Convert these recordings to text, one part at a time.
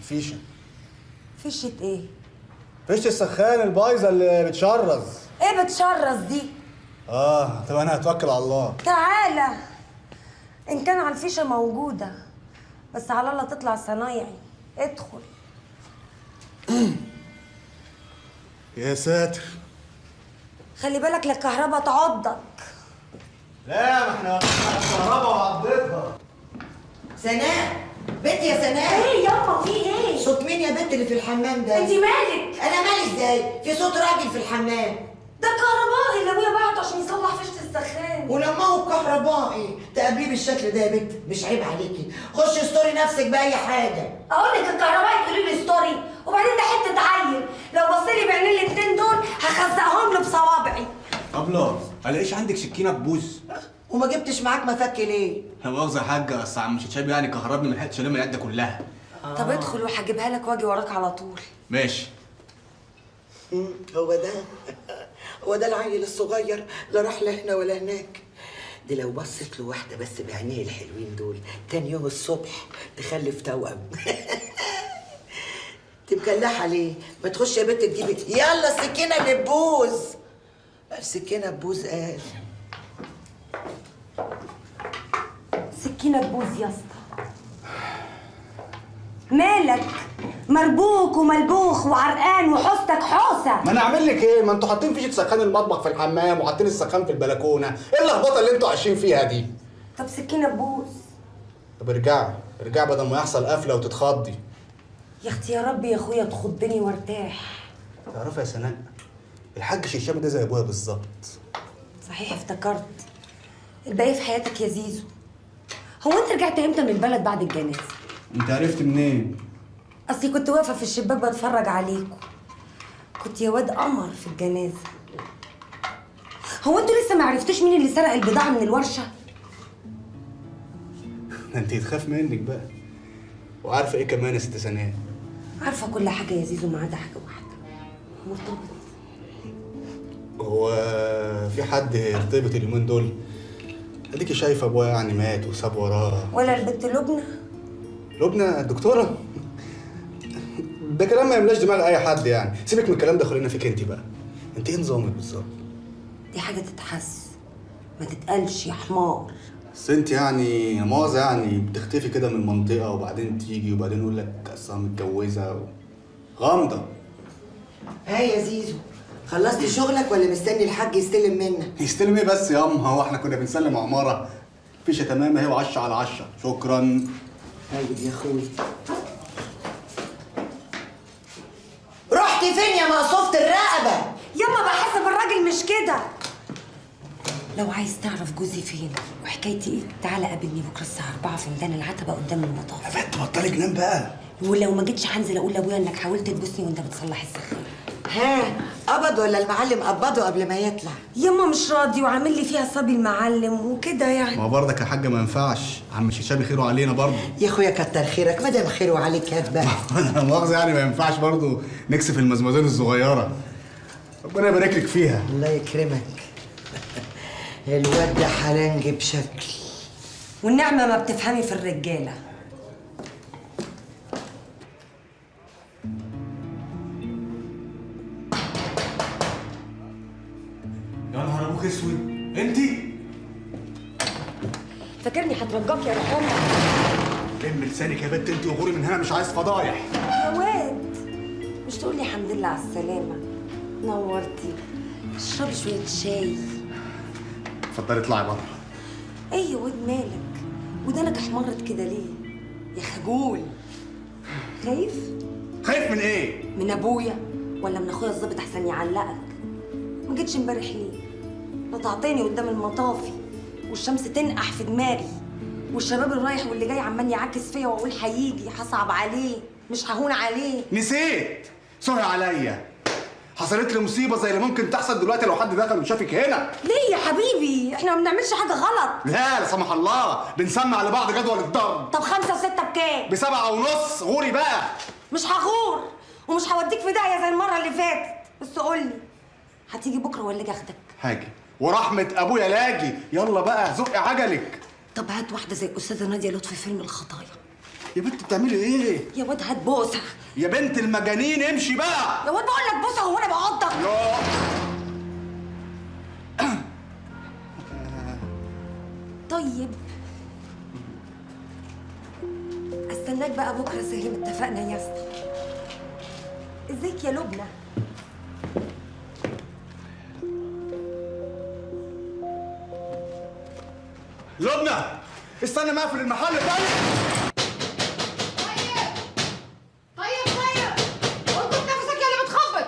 الفيشه فشة ايه؟ فيشه السخان البايظه اللي بتشرز ايه بتشرز دي؟ اه طب انا هتوكل على الله تعالى ان كان على الفيشة موجودة بس على الله تطلع صنايعي ادخل يا ساتر خلي بالك للكهرباء تعضك لا ما احنا الكهرباء وعضتها سناء بنت يا سناء ايه يابا في ايه؟ صوت مين يا بنت اللي في الحمام ده انت مالك؟ انا مالي ازاي في صوت راجل في الحمام ده كهربائي اللي ابويا بعته عشان يصلح فيشة السخان ولما هو كهربائي تقابليه بالشكل ده يا بنت مش عيب عليكي خشي استوري نفسك باي حاجه اقول لك الكهربائي تقولي لي ستوري وبعدين ده حته عيل لو بصلي بعينين الاتنين دول هخزقهم له بصوابعي طب الاقيش عندك سكينه تبوظ وما جبتش معاك مفك ليه لا مؤاخذه يا حاجه اصل عم شتشاب يعني كهربني ما لحقتش الم العده كلها طب ادخل وهجيبها لك واجي وراك على طول ماشي مم، هو ده هو ده العيل الصغير لا راح لا هنا ولا هناك دي لو بصت له واحده بس بعينيه الحلوين دول تاني يوم الصبح تخلف توأم تمكلحة ليه؟ ما تخش يا بنت تجيبي يلا السكينة اللي تبوظ السكينة تبوظ قال سكينة تبوظ يا اسطى مالك مربوك وملبوخ وعرقان وحوستك حوسه ما انا اعمل لك ايه ما انتوا حاطين فيشه سخان المطبخ في الحمام وحاطين السخان في البلكونه ايه اللخبطه اللي انتوا عايشين فيها دي طب سكينة تبوظ طب ارجعي ارجعي بدل ما يحصل قفله وتتخضي يا اختي يا رب يا اخويا تخضني وارتاح تعرفي يا سناء الحاج شيشام ده زي ابويا بالظبط صحيح افتكرت الباقي في حياتك يا زيزو هو انت رجعت امتى من البلد بعد الجنازه انت عرفت منين اصلي كنت واقفه في الشباك بتفرج عليكم كنت يا واد قمر في الجنازه هو انتوا لسه ما عرفتوش مين اللي سرق البضاعه من الورشه ده انت تخاف منك بقى وعارفه ايه كمان يا ست سناء عارفه كل حاجه يا زيزو ما عدا حاجه واحده مرتبط هو في حد يرتبط اليومين دول اديكي شايفه ابويا يعني مات وساب وراه ولا البنت لبنى لبنى الدكتوره ده كلام ما يملاش دماغ اي حد يعني سيبك من الكلام ده خلينا فيك انت بقى انت ايه نظامك بالظبط دي حاجه تتحس ما تتقالش يا حمار بس انت يعني مؤاخذة يعني بتختفي كده من المنطقة وبعدين تيجي وبعدين يقول لك اصلا متجوزة و... غامضة ها يا زيزو خلصت شغلك ولا مستني الحاج يستلم منك يستلم ايه بس يا اما هو احنا كنا بنسلم عمارة فيشة تمام اهي وعشرة على عشرة شكرا طيب يا اخوي رحت فين يا مقصوفة الرقبة؟ ياما بحسب الراجل مش كده لو عايز تعرف جوزي فين وحكايتي ايه تعالى قابلني بكره الساعه 4 في ميدان العتبه قدام المطاف يا بنت بطلي جنان بقى ولو ما جيتش هنزل اقول لابويا انك حاولت تبوسني وانت بتصلح السخان ها قبض ولا المعلم قبضه قبل ما يطلع؟ ياما مش راضي وعامل لي فيها صبي المعلم وكده يعني ما هو برضك يا حاجة ما ينفعش عم شيشابي خيره علينا برضه يا اخويا كتر خيرك ما دام خيره عليك هات بقى انا مؤاخذة يعني ما ينفعش برضه نكسف المزمزين الصغيرة ربنا يبارك لك فيها الله يكرمك الواد ده حلنج بشكل والنعمه ما بتفهمي في الرجاله يا نهار ابوك اسود انت فاكرني هترجاك يا رحمة لم لسانك يا بنت انت وغوري من هنا مش عايز فضايح يا واد مش تقولي الحمد لله على السلامه نورتي اشربي شويه شاي اتفضلي اطلعي بره ايه يا واد مالك ودانك احمرت كده ليه يا خجول خايف خايف من ايه؟ من ابويا ولا من اخويا الظابط احسن يعلقك ما جيتش امبارح ليه قطعتني قدام المطافي والشمس تنقح في دماغي والشباب اللي رايح واللي جاي عمال يعكس فيا واقول هيجي هصعب عليه مش ههون عليه نسيت سوري عليا حصلت لي مصيبه زي اللي ممكن تحصل دلوقتي لو حد دخل وشافك هنا ليه يا حبيبي احنا ما بنعملش حاجه غلط لا لا سمح الله بنسمع لبعض جدول الضرب طب خمسة وستة بكام؟ بسبعة ونص غوري بقى مش هغور ومش هوديك في داهية زي المرة اللي فاتت بس قولي هتيجي بكرة ولا اجي اخدك؟ هاجي ورحمة أبويا لاجي يلا بقى زق عجلك طب هات واحدة زي الأستاذة نادية لطفي فيلم الخطايا يا بنت بتعملي ايه يا واد هات بوسه يا بنت المجانين امشي بقى يا واد بقول لك بوسه هو انا بعضك طيب استناك بقى بكره زي ما اتفقنا يا اسطى ازيك يا لبنى لبنى استنى ما اقفل المحل طيب طيب طيب اظبط نفسك يا اللي بتخبط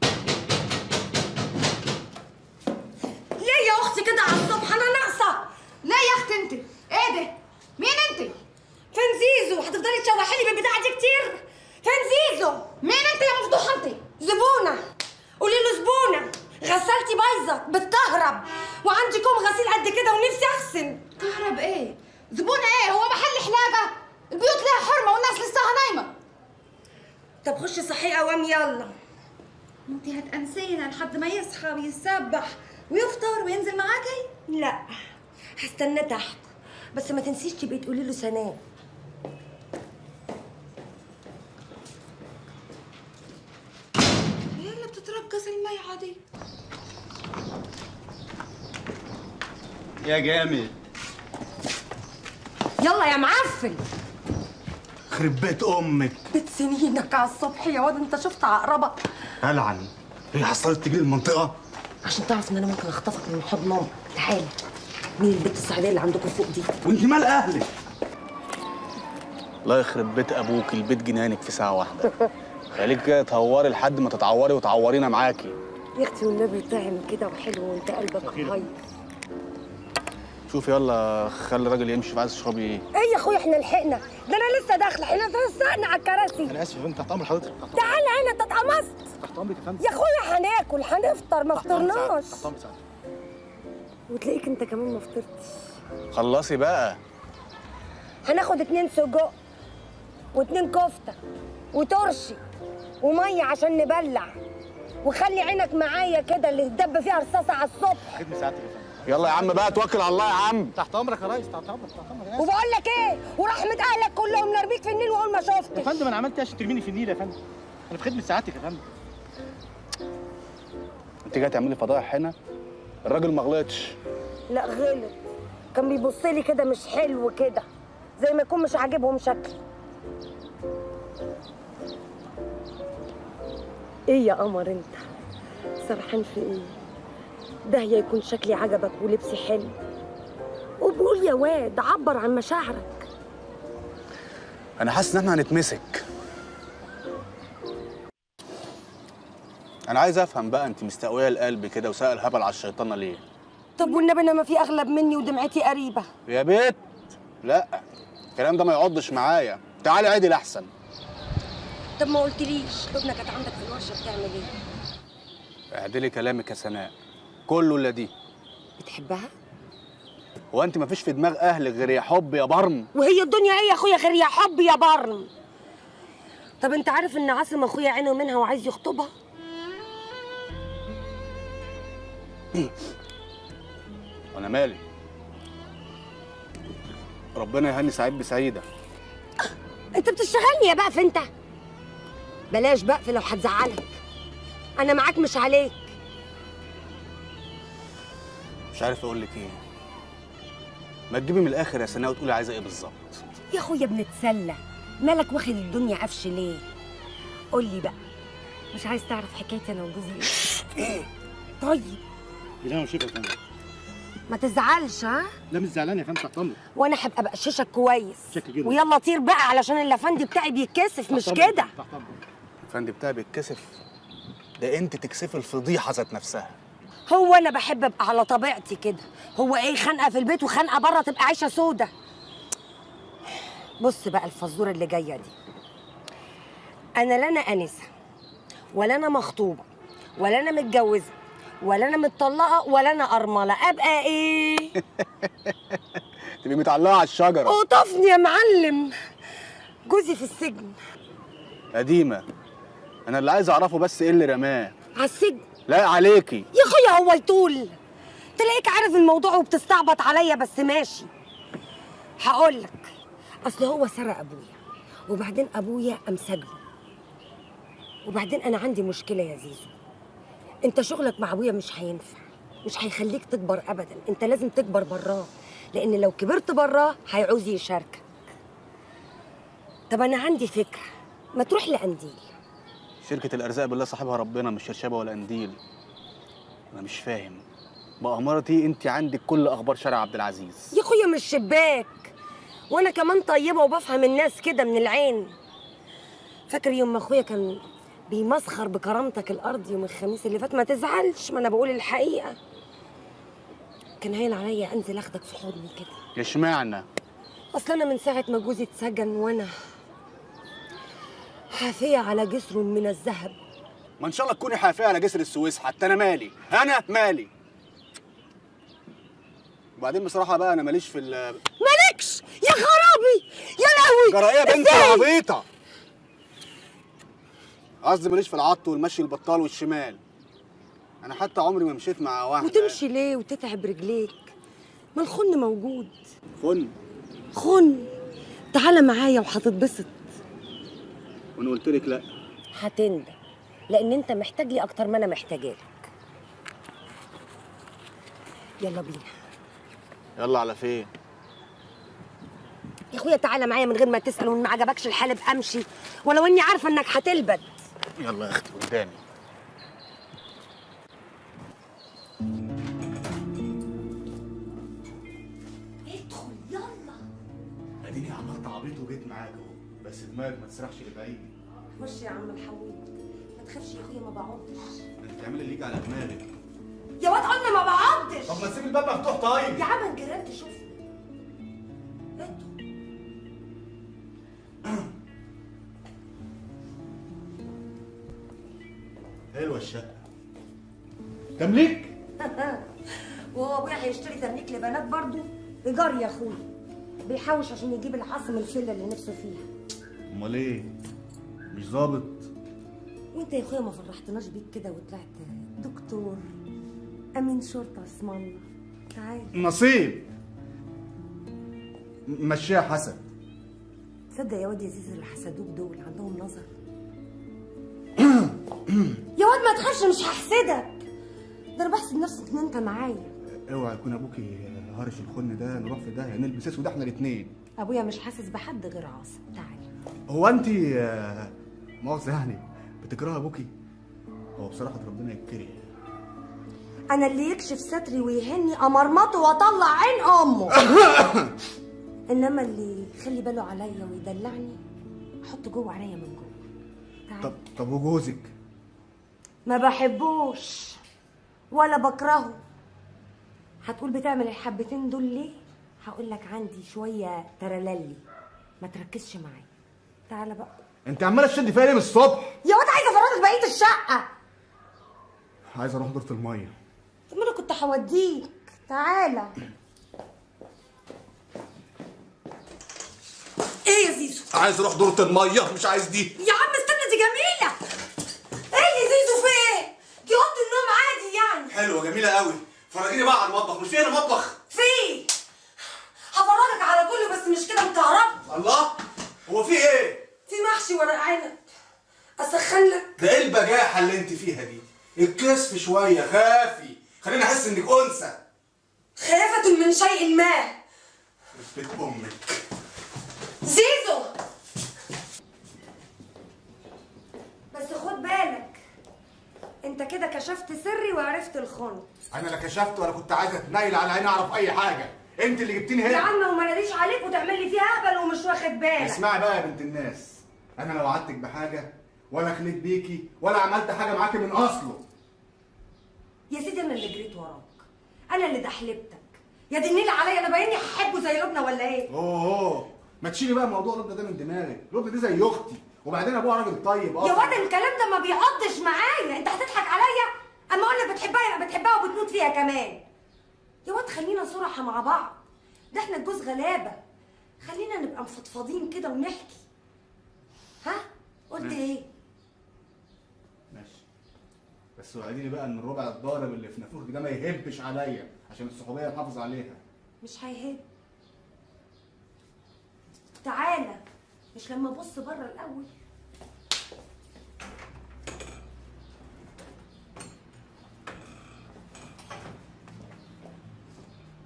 ليه يا اختي كده على الصبح انا ناقصه لا يا اختي انت ايه ده مين انت فين زيزو هتفضلي تشوحي لي بالبتاعه دي كتير فين زيزو مين انت يا مفضوحه انت زبونه قولي له زبونه غسالتي بايظه بتكهرب وعندي كوم غسيل قد كده ونفسي اغسل كهرب ايه زبون ايه هو محل حلاقه البيوت لها حرمه والناس لساها نايمه طب خشي صحي قوام يلا انت هتأنسينا لحد ما يصحى ويسبح ويفطر وينزل معاكي لا هستنى تحت بس ما تنسيش تبقي تقولي له سلام هي اللي بتترقص الميعه دي يا جامد يلا يا معفن خرب بيت امك بيت سنينك على الصبح يا واد انت شفت عقربة العن هي حصلت تجي المنطقه عشان تعرف ان انا ممكن اخطفك من حضن امك تعالى مين البت السعوديه اللي عندكم فوق دي وانت مال اهلك الله يخرب بيت ابوك البيت جنانك في ساعه واحده خليك كده تهوري لحد ما تتعوري وتعورينا معاكي يا اختي والنبي طعم كده وحلو وانت قلبك هاي شوفي يلا خلي الراجل يمشي عايز تشربي ايه ايه يا اخويا احنا لحقنا ده انا لسه داخله احنا توسعنا على الكراسي انا اسف يا فندم تحت امر حضرتك تحت تعال هنا انت اتقمصت تحت امرك يا فندم يا اخويا هناكل هنفطر ما فطرناش تحت امرك ساعتك. وتلاقيك انت كمان ما فطرتش خلصي بقى هناخد اتنين سجق واتنين كفته وترشي وميه عشان نبلع وخلي عينك معايا كده اللي تدب فيها رصاصه على الصبح خدمة ساعتك يا فندم يلا يا عم بقى توكل على الله يا عم تحت امرك يا ريس تحت امرك تحت امرك يا وبقول لك ايه ورحمه اهلك كلهم نرميك في النيل واقول ما يا شفتش فندم انا عملت ايه عشان ترميني في النيل يا فندم انا في خدمه سعادتك يا فندم انت جاي تعملي فضايح هنا الراجل ما غلطش لا غلط كان بيبص لي كده مش حلو كده زي ما يكون مش عاجبهم شكلي ايه يا قمر انت سرحان في ايه ده يا يكون شكلي عجبك ولبسي حلو وبقول يا واد عبر عن مشاعرك انا حاسس ان احنا هنتمسك انا عايز افهم بقى انت مستقويه القلب كده وسائل الهبل على الشيطانه ليه طب والنبي انا ما في اغلب مني ودمعتي قريبه يا بيت لا الكلام ده ما يقعدش معايا تعالي عدل احسن طب ما قلتليش لبنى كانت عندك في الورشه بتعمل ايه اعدلي كلامك يا سناء كله الا دي بتحبها هو انت ما فيش في دماغ اهلك غير يا حب يا برم وهي الدنيا ايه يا اخويا غير يا حب يا برم طب انت عارف ان عاصم اخويا عينه منها وعايز يخطبها وانا مالي ربنا يهني سعيد بسعيده انت بتشتغلني يا بقف انت بلاش بقف لو هتزعلك انا معاك مش عليك مش عارف اقول لك ايه ما تجيبي من الاخر يا سناء وتقولي عايزه ايه بالظبط يا اخويا بنتسلى مالك واخد الدنيا قفش ليه قول لي بقى مش عايز تعرف حكايتي انا وجوزي ايه طيب لا مش يا فندم ما تزعلش ها لا مش زعلان يا فندم تحت امرك وانا هبقى بقششك كويس شكل جدا. ويلا طير بقى علشان الافندي بتاعي بيتكسف مش تحت أمرك، كده تحت امرك الفندي بتاعي بيتكسف ده انت تكسفي الفضيحه ذات نفسها هو انا بحب ابقى على طبيعتي كده هو ايه خانقه في البيت وخانقه بره تبقى عايشه سودا بص بقى الفزوره اللي جايه دي انا لا انا انسه ولا انا مخطوبه ولا انا متجوزه ولا انا متطلقه ولا انا ارمله ابقى ايه تبقي متعلقه على الشجره قطفني يا معلم جوزي في السجن قديمه انا اللي عايز اعرفه بس ايه اللي رماه على السجن لا عليكي يا اخويا هو يطول تلاقيك عارف الموضوع وبتستعبط عليا بس ماشي هقول لك اصل هو سرق ابويا وبعدين ابويا قام سجنه وبعدين انا عندي مشكله يا زيزو انت شغلك مع ابويا مش هينفع مش هيخليك تكبر ابدا انت لازم تكبر براه لان لو كبرت براه هيعوز يشاركك طب انا عندي فكره ما تروح لقنديل شركة الأرزاق بالله صاحبها ربنا مش شرشبة ولا قنديل أنا مش فاهم بأمارتي أنت عندك كل أخبار شارع عبد العزيز يا اخويا من الشباك وانا كمان طيبه وبفهم الناس كده من العين فاكر يوم ما اخويا كان بيمسخر بكرامتك الارض يوم الخميس اللي فات ما تزعلش ما انا بقول الحقيقه كان هين عليا انزل اخدك في حضني كده اشمعنى اصل انا من ساعه ما جوزي اتسجن وانا حافيه على جسر من الذهب ما إن شاء الله تكوني حافية على جسر السويس حتى أنا مالي أنا مالي وبعدين بصراحة بقى أنا ماليش في ال مالكش يا خرابي يا لهوي جرايه يا بنت إزاي؟ العبيطة قصدي ماليش في العط والمشي البطال والشمال أنا حتى عمري ما مشيت مع واحدة وتمشي ليه وتتعب رجليك ما الخن موجود خن خن تعالى معايا وهتتبسط وأنا قلت لك لأ هتندم لان انت محتاج لي اكتر ما انا محتاجالك يلا بينا يلا على فين يا اخويا تعالى معايا من غير ما تسال وان ما عجبكش الحالب امشي ولو اني عارفه انك هتلبد يلا يا أختي قدامي ادخل يلا اديني عملت عبيط وجيت معاك اهو بس دماغك ما تسرحش لبعيد خش يا عم الحويط ما تخافش يا اخويا ما بعضش انت تعملي اللي يجي على دماغك يا واد قلنا ما بعضش طب ما تسيب الباب مفتوح طيب يا عم الجيران تشوفني ادخل حلوه الشقه تمليك وهو ابويا هيشتري تمليك لبنات برضو ايجار يا اخويا بيحوش عشان يجيب العاصم الفيلا اللي نفسه فيها امال ايه مش ظابط وانت يا اخويا ما فرحتناش بيك كده وطلعت دكتور امين شرطه اسم الله تعال نصيب م- مشيها حسن تصدق يا واد يا زيزو اللي حسدوك دول عندهم نظر يا واد ما تخافش مش هحسدك ده انا بحسد نفسي ان انت معايا اوعى يكون ابوكي هرش الخن ده نروح في ده نلبس اسود احنا الاثنين ابويا مش حاسس بحد غير عاصم تعال هو انت آه، مؤاخذه يعني بتكرهي ابوكي هو بصراحه ربنا يكره انا اللي يكشف ستري ويهني امرمطه واطلع عين امه انما اللي يخلي باله عليا ويدلعني احطه جوه عينيا من جوه تعال طب طب وجوزك ما بحبوش ولا بكرهه هتقول بتعمل الحبتين دول ليه هقول لك عندي شويه ترللي ما تركزش معايا تعالى بقى انت عماله تشدي فيا ليه من الصبح يا واد عايزه افرجك بقيه الشقه عايز اروح دورة الميه طب ما انا كنت هوديك تعالى ايه يا زيزو عايز اروح دورة الميه مش عايز دي يا عم استنى دي جميله ايه يا زيزو في ايه دي اوضه النوم عادي يعني حلوه جميله قوي فرجيني بقى على المطبخ مش فيها مطبخ في هفرجك على كله بس مش كده مكهرب الله هو في ايه في محشي ورق عنب اسخن لك ده ايه البجاحه اللي انت فيها دي الكسف شويه خافي خليني احس انك انثى خافة من شيء ما بيت امك زيزو بس خد بالك انت كده كشفت سري وعرفت الخن انا لا كشفت ولا كنت عايز اتنيل على عيني اعرف اي حاجه انت اللي جبتيني يا هنا عم وما ناديش عليك وتعمل لي فيها اهبل ومش واخد بالك اسمعي بقى يا بنت الناس انا لو وعدتك بحاجه ولا خليت بيكي ولا عملت حاجه معاكي من اصله يا سيدي انا اللي جريت وراك انا اللي دحلبتك يا دي النيل عليا انا بايني هحبه زي لبنى ولا ايه اوه اوه ما تشيلي بقى موضوع لبنى ده من دماغك لبنى دي زي اختي وبعدين ابوها راجل طيب يا اصلا واد الكلام ده ما بيقضش معايا انت هتضحك عليا اما اقول لك بتحبها يبقى بتحبها وبتموت فيها كمان يا واد خلينا صراحه مع بعض ده احنا الجوز غلابه خلينا نبقى مفضفضين كده ونحكي ها قلت ماشي. ايه ماشي بس وعديني بقى ان الربع الضارب اللي في نافوخك ده ما يهبش عليا عشان الصحوبيه نحافظ عليها مش هيهب تعالى مش لما ابص بره الاول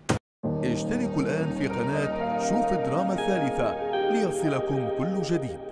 اشتركوا الآن في قناة شوف الدراما الثالثة ليصلكم كل جديد